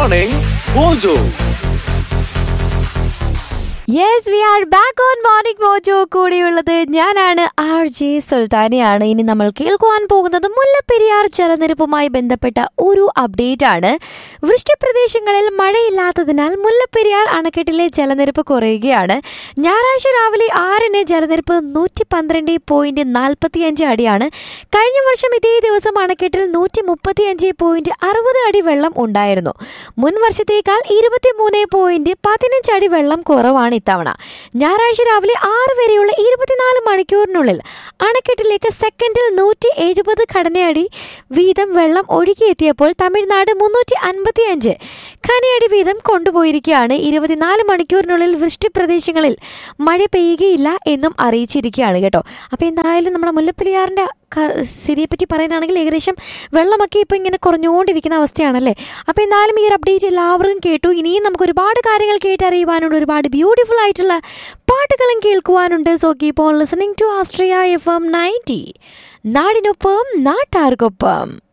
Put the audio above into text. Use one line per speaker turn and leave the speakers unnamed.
Morning Mojo.
Yes we are back on Morning Mojo കൂടിയുള്ളത് ഞാനാണ് R J സുൽത്താനയാണ് ഇനി നമ്മൾ കേൾക്കുവാൻ പോകുന്നത് മുല്ലപ്പെരിയാർ ജലനിരപ്പുമായി ബന്ധപ്പെട്ട ഒരു അപ്ഡേറ്റ് ആണ് വൃഷ്ടിപ്രദേശങ്ങളിൽ മഴയില്ലാത്തതിനാൽ മുല്ലപ്പെരിയാർ അണക്കെട്ടിലെ ജലനിരപ്പ് കുറയുകയാണ് ഞായറാഴ്ച രാവിലെ ആറിന് ജലനിരപ്പ് നൂറ്റി പന്ത്രണ്ട് പോയിന്റ് നാൽപ്പത്തി അഞ്ച് അടിയാണ് കഴിഞ്ഞ വർഷം ഇതേ ദിവസം അണക്കെട്ടിൽ നൂറ്റി മുപ്പത്തി അഞ്ച് പോയിന്റ് അറുപത് അടി വെള്ളം ഉണ്ടായിരുന്നു മുൻ വർഷത്തേക്കാൾ ഇരുപത്തി മൂന്ന് പോയിന്റ് പതിനഞ്ച് അടി വെള്ളം കുറവാണ് ഇത്തവണ ഞായറാഴ്ച രാവിലെ ആറ് വരെയുള്ള ഇരുപത്തിനാല് മണിക്കൂറിനുള്ളിൽ അണക്കെട്ടിലേക്ക് സെക്കൻഡിൽ നൂറ്റി എഴുപത് ഘടനയടി വീതം വെള്ളം ഒഴുകിയെത്തിയപ്പോൾ തമിഴ്നാട് മുന്നൂറ്റി അൻപത്തി അഞ്ച് ഖനയടി വീതം കൊണ്ടുപോയിരിക്കുകയാണ് ഇരുപത്തിനാല് മണിക്കൂറിനുള്ളിൽ വൃഷ്ടിപ്രദേശങ്ങളിൽ മഴ പെയ്യുകയില്ല എന്നും അറിയിച്ചിരിക്കുകയാണ് കേട്ടോ അപ്പോൾ എന്തായാലും നമ്മുടെ മുല്ലപ്പെരിയാറിൻ്റെ സ്ഥിതിയെ പറ്റി പറയാനാണെങ്കിൽ ഏകദേശം വെള്ളമൊക്കെ ഇപ്പോൾ ഇങ്ങനെ കുറഞ്ഞുകൊണ്ടിരിക്കുന്ന അവസ്ഥയാണല്ലേ അപ്പോൾ എന്നാലും ഈ ഒരു അപ്ഡേറ്റ് എല്ലാവർക്കും കേട്ടു ഇനിയും നമുക്ക് ഒരുപാട് കാര്യങ്ങൾ കേട്ടറിയുവാനുണ്ട് ഒരുപാട് ബ്യൂട്ടിഫുൾ ആയിട്ടുള്ള പാട്ടുകളും കേൾക്കുവാനുണ്ട് so keep on listening to Astria F M ninety നാടിനൊപ്പം നാട്ടാർക്കൊപ്പം